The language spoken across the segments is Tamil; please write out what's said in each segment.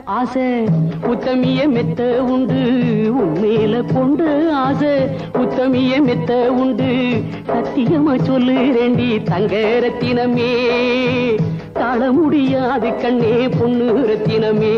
ஆசை உத்தமிய மெத்த உண்டு உண்மையில கொண்ட ஆசை உத்தமிய மெத்த உண்டு சத்தியமா சொல்லு ரெண்டி தங்க ரத்தினமே தாழ முடியாது கண்ணே பொண்ணு ரத்தினமே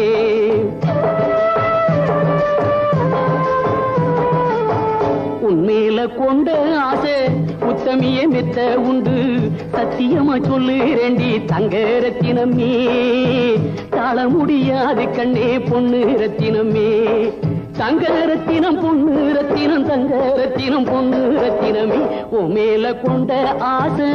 உண்மையில கொண்ட ஆசை உத்தமிய மெத்த உண்டு சத்தியமா சொல்லு ரெண்டி தங்க ரத்தினமே தாழ முடியாது கண்ணே பொண்ணு ரத்தினமே தங்க ரத்தினம் பொண்ணு ரத்தினம் தங்க ரத்தினம் பொண்ணு ரத்தினமே உன் மேல கொண்ட ஆசை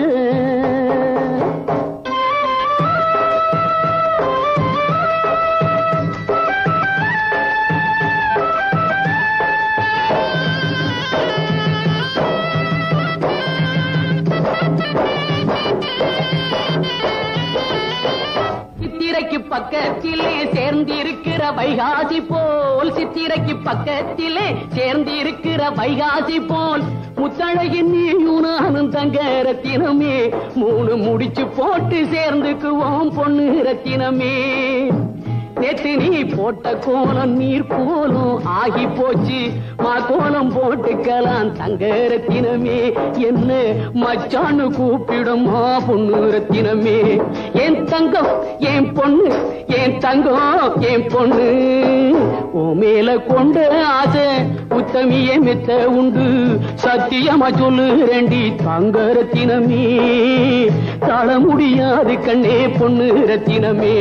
சித்திரைக்கு பக்கத்திலே சேர்ந்திருக்கிற வைகாசி போல் சித்திரைக்கு பக்கத்திலே சேர்ந்திருக்கிற வைகாசி போல் முத்தழகின் நீயும் நானும் தங்க ரத்தினமே மூணு முடிச்சு போட்டு சேர்ந்துக்குவோம் பொண்ணு ரத்தினமே நேத்து நீ போட்ட கோலம் நீர் போலும் ஆகி போச்சு மா கோலம் போட்டுக்கலாம் தங்க ரத்தினமே என்ன மச்சான்னு கூப்பிடுமா பொண்ணு ரத்தினமே என் தங்கம் என் பொண்ணு என் தங்கம் என் பொண்ணு ஓ மேல கொண்ட ஆசை உத்தமிய மெத்த உண்டு சத்தியமா சொல்லு ரெண்டி தங்க ரத்தினமே தாழ முடியாது கண்ணே பொண்ணு ரத்தினமே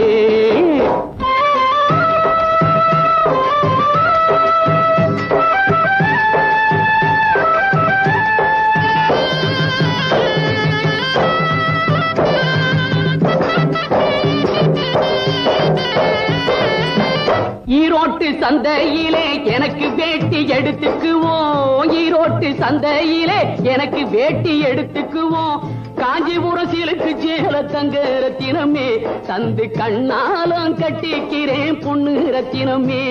ஈரோட்டு சந்தையிலே எனக்கு வேட்டி எடுத்துக்குவோம் ஈரோட்டு சந்தையிலே எனக்கு வேட்டி எடுத்துக்குவோம் காஞ்சிபுரம் சீலுக்கு சேல தங்க ரத்தினமே தந்து கண்ணாலம் கட்டிக்கிறேன் பொண்ணு ரத்தினமே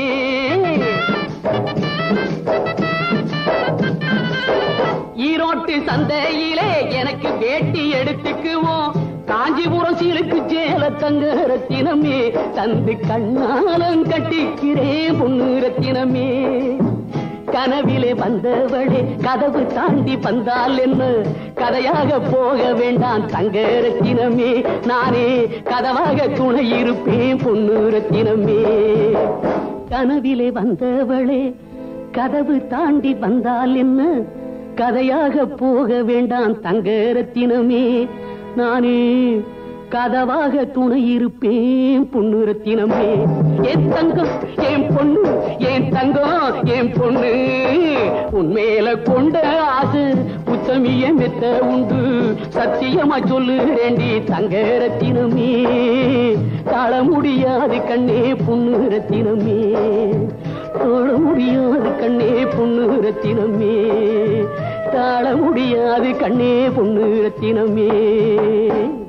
ஈரோட்டு சந்தையிலே எனக்கு வேட்டி எடுத்துக்குவோம் காஞ்சிபுரம் சீலுக்கு சேல தங்க ரத்தினமே தந்து கண்ணாலம் கட்டிக்கிறேன் பொண்ணு ரத்தினமே கனவிலே வந்தவளே கதவு தாண்டி வந்தால் என்ன கதையாக போக வேண்டாம் தங்க ரத்தினமே நானே கதவாக துணை இருப்பேன் பொண்ணு ரத்தினமே கனவிலே வந்தவளே கதவு தாண்டி வந்தால் என்ன கதையாக போக வேண்டாம் தங்க ரத்தினமே நானே கதவாக துணை இருப்பேன் பொண்ணு ரத்தினமே என் தங்கம் என் பொண்ணு என் தங்கம் என் பொண்ணு உன்மேல கொண்ட ஆசை புத்தமிய மெத்த உண்டு சத்தியமா சொல்லு ரெண்டி தங்க ரத்தினமே தாழ முடியாது கண்ணே பொண்ணு ரத்தினமே தாழ முடியாது கண்ணே பொண்ணு ரத்தினமே தாழ முடியாது கண்ணே பொண்ணு ரத்தினமே